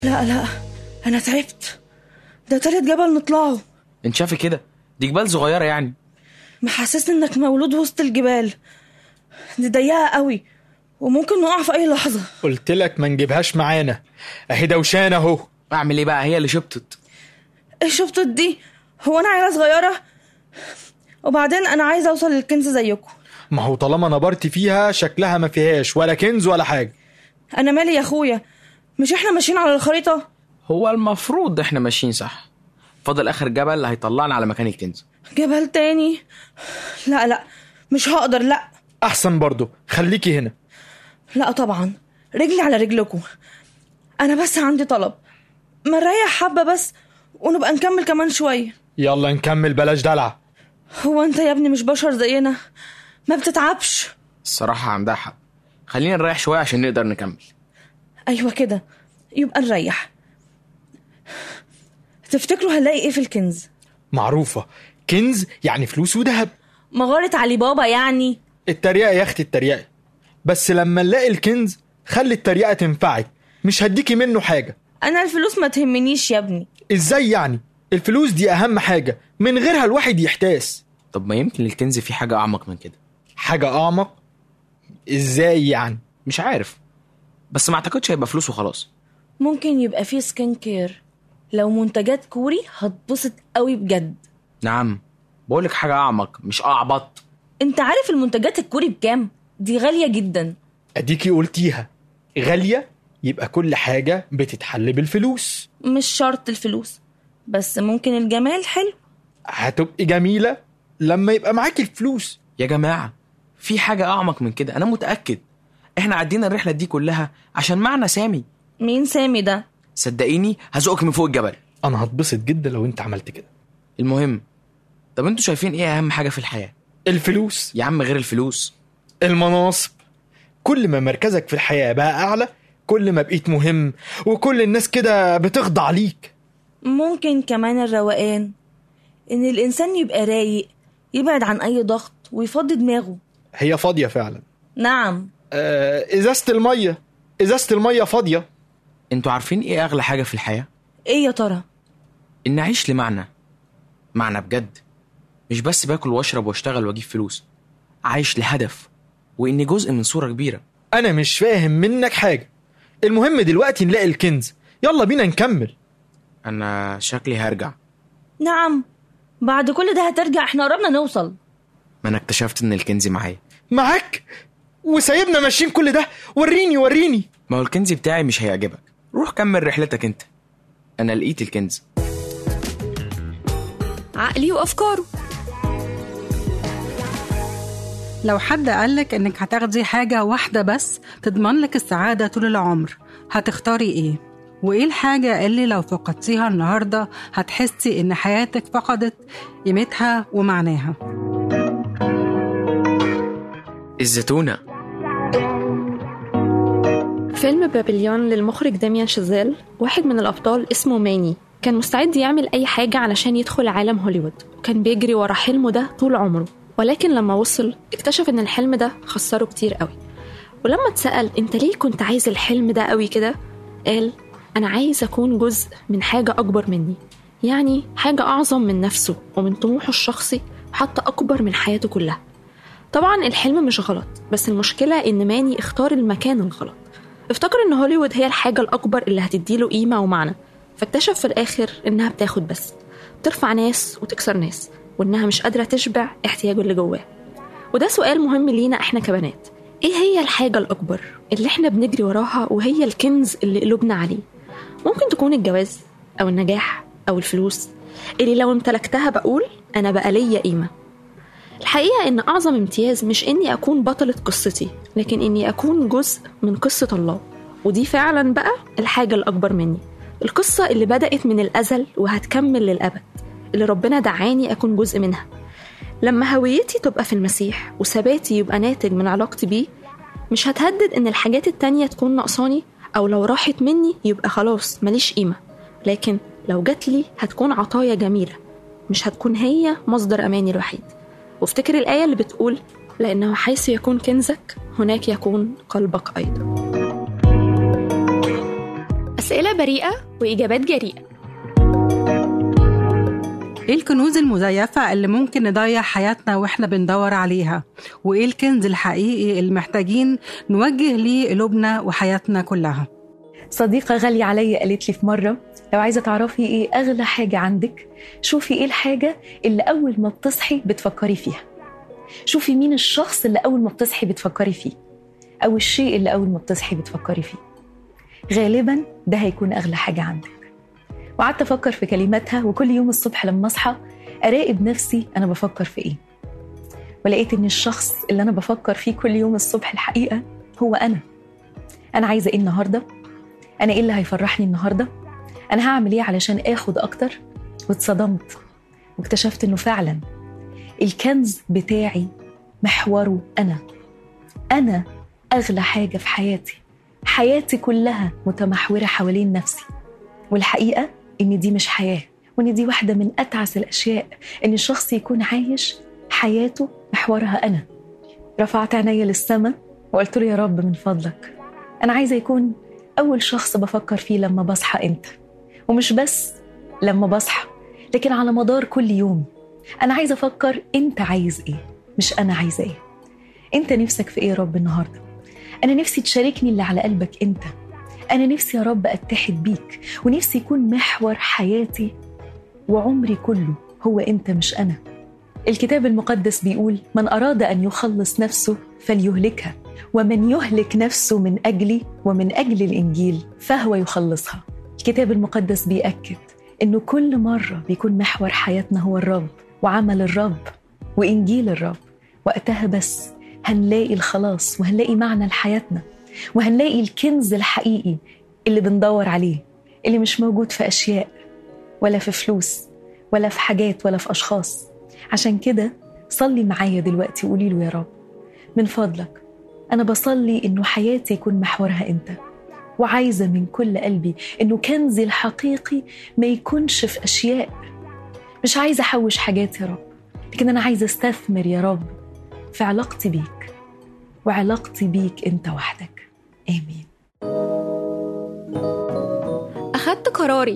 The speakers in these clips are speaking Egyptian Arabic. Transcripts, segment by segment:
لا لا انا تعبت ده تالت جبل نطلعه انت شايفه كده دي جبال صغيره يعني محسسني انك مولود وسط الجبال دي ضيقه قوي وممكن نقع في اي لحظه قلت لك ما نجيبهاش معانا اهي دوشان اهو اعمل ايه بقى هي اللي شبطت ايه شفطت دي هو انا عيله صغيره وبعدين انا عايزه اوصل للكنز زيكم ما هو طالما نبرت فيها شكلها ما فيهاش ولا كنز ولا حاجه انا مالي يا اخويا مش احنا ماشيين على الخريطه هو المفروض احنا ماشيين صح فاضل اخر جبل اللي هيطلعنا على مكان الكنز جبل تاني لا لا مش هقدر لا احسن برضو خليكي هنا لا طبعا رجلي على رجلكم انا بس عندي طلب ما نريح حبه بس ونبقى نكمل كمان شويه يلا نكمل بلاش دلع هو انت يا ابني مش بشر زينا ما بتتعبش الصراحه عندها حق خلينا نريح شويه عشان نقدر نكمل ايوه كده يبقى نريح تفتكروا هنلاقي ايه في الكنز معروفه كنز يعني فلوس وذهب مغارة علي بابا يعني التريقه يا اختي التريقه بس لما نلاقي الكنز خلي التريقه تنفعك مش هديكي منه حاجه انا الفلوس ما تهمنيش يا ابني ازاي يعني الفلوس دي اهم حاجه من غيرها الواحد يحتاس طب ما يمكن الكنز فيه حاجه اعمق من كده حاجه اعمق ازاي يعني مش عارف بس ما اعتقدش هيبقى فلوس وخلاص ممكن يبقى فيه سكين كير لو منتجات كوري هتبسط قوي بجد نعم بقولك حاجه اعمق مش اعبط انت عارف المنتجات الكوري بكام دي غالية جدا اديكي قلتيها غاليه يبقى كل حاجه بتتحل بالفلوس مش شرط الفلوس بس ممكن الجمال حلو هتبقي جميله لما يبقى معاكي الفلوس يا جماعه في حاجه اعمق من كده انا متاكد احنا عدينا الرحله دي كلها عشان معنى سامي مين سامي ده صدقيني هزقك من فوق الجبل انا هتبسط جدا لو انت عملت كده المهم طب انتوا شايفين ايه اهم حاجه في الحياه الفلوس يا عم غير الفلوس المناصب كل ما مركزك في الحياه بقى اعلى كل ما بقيت مهم وكل الناس كده بتخضع ليك ممكن كمان الروقان ان الانسان يبقى رايق يبعد عن اي ضغط ويفضي دماغه هي فاضيه فعلا نعم آه ازازه الميه ازازه الميه فاضيه انتوا عارفين ايه اغلى حاجه في الحياه ايه يا ترى ان اعيش لمعنى معنى بجد مش بس باكل واشرب واشتغل واجيب فلوس عايش لهدف واني جزء من صوره كبيره انا مش فاهم منك حاجه المهم دلوقتي نلاقي الكنز يلا بينا نكمل انا شكلي هرجع نعم بعد كل ده هترجع احنا قربنا نوصل ما انا اكتشفت ان الكنز معايا معاك وسايبنا ماشيين كل ده وريني وريني ما هو الكنز بتاعي مش هيعجبك روح كمل رحلتك انت انا لقيت الكنز عقلي وأفكاره لو حد قالك إنك هتاخدي حاجة واحدة بس تضمن لك السعادة طول العمر هتختاري إيه؟ وإيه الحاجة اللي لو فقدتيها النهاردة هتحسي إن حياتك فقدت قيمتها ومعناها؟ الزتونه فيلم بابليون للمخرج داميان شازيل واحد من الأبطال اسمه ماني كان مستعد يعمل أي حاجة علشان يدخل عالم هوليوود وكان بيجري ورا حلمه ده طول عمره ولكن لما وصل اكتشف إن الحلم ده خسره كتير قوي ولما اتسأل أنت ليه كنت عايز الحلم ده قوي كده قال أنا عايز أكون جزء من حاجة أكبر مني يعني حاجة أعظم من نفسه ومن طموحه الشخصي وحتى أكبر من حياته كلها طبعا الحلم مش غلط بس المشكلة إن ماني اختار المكان الغلط افتكر إن هوليوود هي الحاجة الأكبر اللي هتديله قيمة ومعنى فاكتشف في الآخر إنها بتاخد بس بترفع ناس وتكسر ناس وإنها مش قادرة تشبع احتياجه اللي جواه وده سؤال مهم لينا إحنا كبنات إيه هي الحاجة الأكبر اللي إحنا بنجري وراها وهي الكنز اللي قلوبنا عليه ممكن تكون الجواز أو النجاح أو الفلوس اللي لو امتلكتها بقول أنا بقى ليا قيمة الحقيقة إن أعظم امتياز مش إني أكون بطلة قصتي لكن إني أكون جزء من قصة الله ودي فعلا بقى الحاجة الأكبر مني القصة اللي بدأت من الأزل وهتكمل للأبد اللي ربنا دعاني أكون جزء منها لما هويتي تبقى في المسيح وثباتي يبقى ناتج من علاقتي بيه مش هتهدد إن الحاجات التانية تكون ناقصاني أو لو راحت مني يبقى خلاص ماليش قيمة لكن لو جات لي هتكون عطايا جميلة مش هتكون هي مصدر أماني الوحيد وافتكر الآية اللي بتقول لأنه حيث يكون كنزك هناك يكون قلبك أيضا أسئلة بريئة وإجابات جريئة ايه الكنوز المزيفة اللي ممكن نضيع حياتنا واحنا بندور عليها وايه الكنز الحقيقي اللي محتاجين نوجه ليه قلوبنا وحياتنا كلها صديقة غالية عليا قالت لي في مرة لو عايزة تعرفي ايه أغلى حاجة عندك شوفي ايه الحاجة اللي أول ما بتصحي بتفكري فيها شوفي مين الشخص اللي أول ما بتصحي بتفكري فيه أو الشيء اللي أول ما بتصحي بتفكري فيه غالبا ده هيكون أغلى حاجة عندك وقعدت أفكر في كلماتها وكل يوم الصبح لما أصحى أراقب نفسي أنا بفكر في إيه ولقيت إن الشخص اللي أنا بفكر فيه كل يوم الصبح الحقيقة هو أنا أنا عايزة إيه النهاردة أنا إيه اللي هيفرحني النهاردة أنا هعمل إيه علشان آخد أكتر واتصدمت واكتشفت إنه فعلا الكنز بتاعي محوره أنا أنا أغلى حاجة في حياتي حياتي كلها متمحورة حوالين نفسي والحقيقة إن دي مش حياة وإن دي واحدة من أتعس الأشياء إن الشخص يكون عايش حياته محورها أنا رفعت عيني للسماء وقلت له يا رب من فضلك أنا عايزة يكون أول شخص بفكر فيه لما بصحى أنت ومش بس لما بصحى لكن على مدار كل يوم أنا عايزة أفكر أنت عايز إيه مش أنا عايزة إيه أنت نفسك في إيه يا رب النهاردة أنا نفسي تشاركني اللي على قلبك أنت أنا نفسي يا رب أتحد بيك ونفسي يكون محور حياتي وعمري كله هو أنت مش أنا الكتاب المقدس بيقول من أراد أن يخلص نفسه فليهلكها ومن يهلك نفسه من أجلي ومن أجل الإنجيل فهو يخلصها الكتاب المقدس بيأكد إنه كل مرة بيكون محور حياتنا هو الرب وعمل الرب وإنجيل الرب وقتها بس هنلاقي الخلاص وهنلاقي معنى لحياتنا وهنلاقي الكنز الحقيقي اللي بندور عليه اللي مش موجود في أشياء ولا في فلوس ولا في حاجات ولا في أشخاص عشان كده صلي معايا دلوقتي وقولي له يا رب من فضلك أنا بصلي إنه حياتي يكون محورها أنت وعايزة من كل قلبي إنه كنزي الحقيقي ما يكونش في أشياء مش عايزة أحوش حاجات يا رب لكن أنا عايزة أستثمر يا رب في علاقتي بيك وعلاقتي بيك أنت وحدك آمين أخدت قراري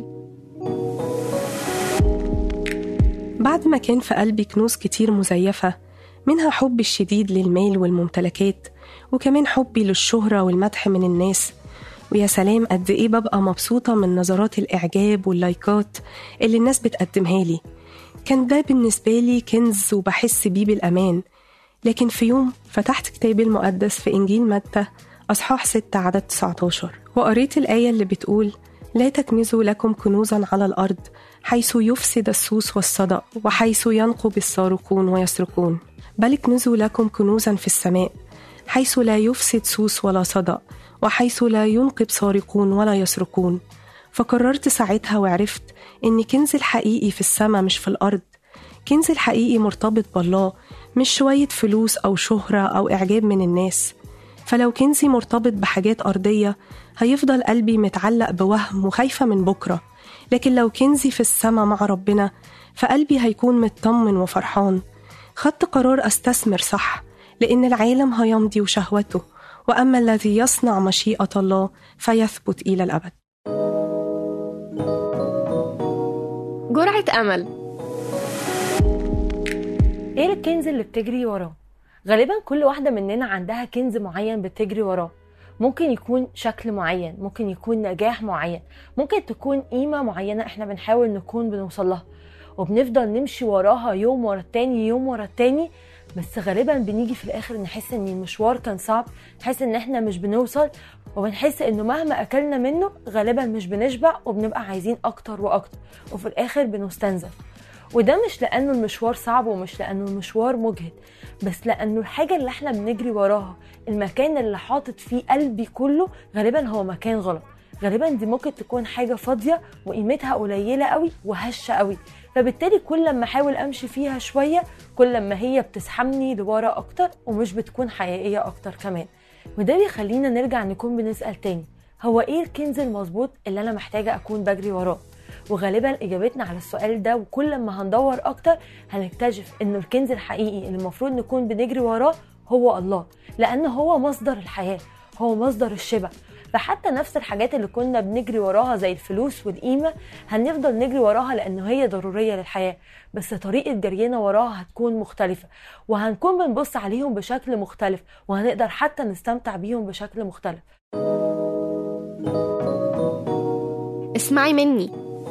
بعد ما كان في قلبي كنوز كتير مزيفة منها حبي الشديد للمال والممتلكات وكمان حبي للشهرة والمدح من الناس ويا سلام قد إيه ببقى مبسوطة من نظرات الإعجاب واللايكات اللي الناس بتقدمها لي كان ده بالنسبة لي كنز وبحس بيه بالأمان لكن في يوم فتحت كتابي المقدس في إنجيل متى أصحاح 6 عدد 19 وقريت الآية اللي بتقول لا تكنزوا لكم كنوزا على الأرض حيث يفسد السوس والصدأ وحيث ينقب السارقون ويسرقون بل اكنزوا لكم كنوزا في السماء حيث لا يفسد سوس ولا صدأ وحيث لا ينقب سارقون ولا يسرقون فقررت ساعتها وعرفت إن كنز الحقيقي في السماء مش في الأرض كنز الحقيقي مرتبط بالله مش شوية فلوس أو شهرة أو إعجاب من الناس فلو كنزي مرتبط بحاجات أرضية هيفضل قلبي متعلق بوهم وخايفة من بكرة لكن لو كنزي في السما مع ربنا فقلبي هيكون مطمن وفرحان خدت قرار أستثمر صح لأن العالم هيمضي وشهوته وأما الذي يصنع مشيئة الله فيثبت إلى الأبد جرعة أمل ايه الكنز اللي بتجري وراه غالبا كل واحده مننا عندها كنز معين بتجري وراه ممكن يكون شكل معين ممكن يكون نجاح معين ممكن تكون قيمه معينه احنا بنحاول نكون بنوصل لها وبنفضل نمشي وراها يوم ورا التاني يوم ورا التاني بس غالبا بنيجي في الاخر نحس ان المشوار كان صعب نحس ان احنا مش بنوصل وبنحس انه مهما اكلنا منه غالبا مش بنشبع وبنبقى عايزين اكتر واكتر وفي الاخر بنستنزف وده مش لانه المشوار صعب ومش لانه المشوار مجهد بس لانه الحاجه اللي احنا بنجري وراها المكان اللي حاطط فيه قلبي كله غالبا هو مكان غلط غالبا دي ممكن تكون حاجه فاضيه وقيمتها قليله قوي وهشه قوي فبالتالي كل لما احاول امشي فيها شويه كل لما هي بتسحبني لورا اكتر ومش بتكون حقيقيه اكتر كمان وده بيخلينا نرجع نكون بنسال تاني هو ايه الكنز المظبوط اللي انا محتاجه اكون بجري وراه وغالبا اجابتنا على السؤال ده وكل ما هندور اكتر هنكتشف انه الكنز الحقيقي اللي المفروض نكون بنجري وراه هو الله لان هو مصدر الحياه هو مصدر الشبع فحتى نفس الحاجات اللي كنا بنجري وراها زي الفلوس والقيمة هنفضل نجري وراها لأنه هي ضرورية للحياة بس طريقة جرينا وراها هتكون مختلفة وهنكون بنبص عليهم بشكل مختلف وهنقدر حتى نستمتع بيهم بشكل مختلف اسمعي مني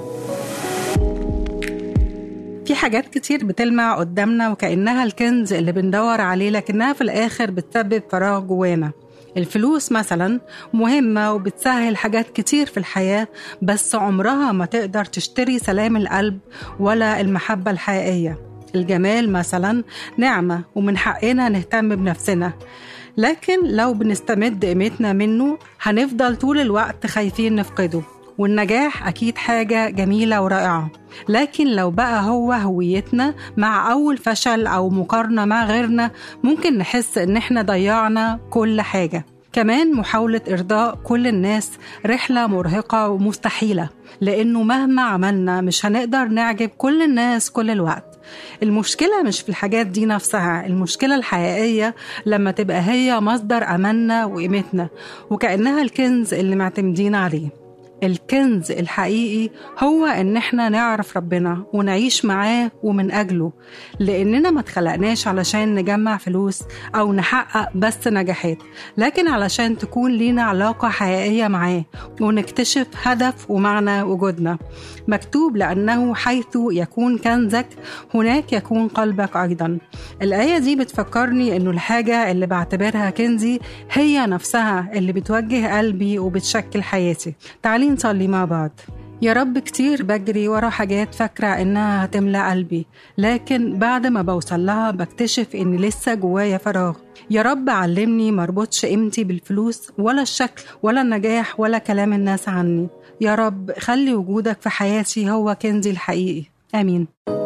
في حاجات كتير بتلمع قدامنا وكأنها الكنز اللي بندور عليه لكنها في الآخر بتسبب فراغ جوانا الفلوس مثلا مهمة وبتسهل حاجات كتير في الحياة بس عمرها ما تقدر تشتري سلام القلب ولا المحبة الحقيقية الجمال مثلا نعمة ومن حقنا نهتم بنفسنا لكن لو بنستمد قيمتنا منه هنفضل طول الوقت خايفين نفقده والنجاح أكيد حاجة جميلة ورائعة لكن لو بقى هو هويتنا مع أول فشل أو مقارنة مع غيرنا ممكن نحس إن إحنا ضيعنا كل حاجة كمان محاولة إرضاء كل الناس رحلة مرهقة ومستحيلة لأنه مهما عملنا مش هنقدر نعجب كل الناس كل الوقت المشكلة مش في الحاجات دي نفسها المشكلة الحقيقية لما تبقى هي مصدر أملنا وقيمتنا وكأنها الكنز اللي معتمدين عليه الكنز الحقيقي هو ان احنا نعرف ربنا ونعيش معاه ومن اجله لاننا ما اتخلقناش علشان نجمع فلوس او نحقق بس نجاحات لكن علشان تكون لينا علاقة حقيقية معاه ونكتشف هدف ومعنى وجودنا مكتوب لانه حيث يكون كنزك هناك يكون قلبك ايضا الايه دي بتفكرني انه الحاجه اللي بعتبرها كنزي هي نفسها اللي بتوجه قلبي وبتشكل حياتي تعالي نصلي مع بعض يا رب كتير بجري ورا حاجات فاكرة إنها هتملى قلبي لكن بعد ما بوصل لها بكتشف إن لسه جوايا فراغ يا رب علمني مربطش قيمتي بالفلوس ولا الشكل ولا النجاح ولا كلام الناس عني يا رب خلي وجودك في حياتي هو كنزي الحقيقي آمين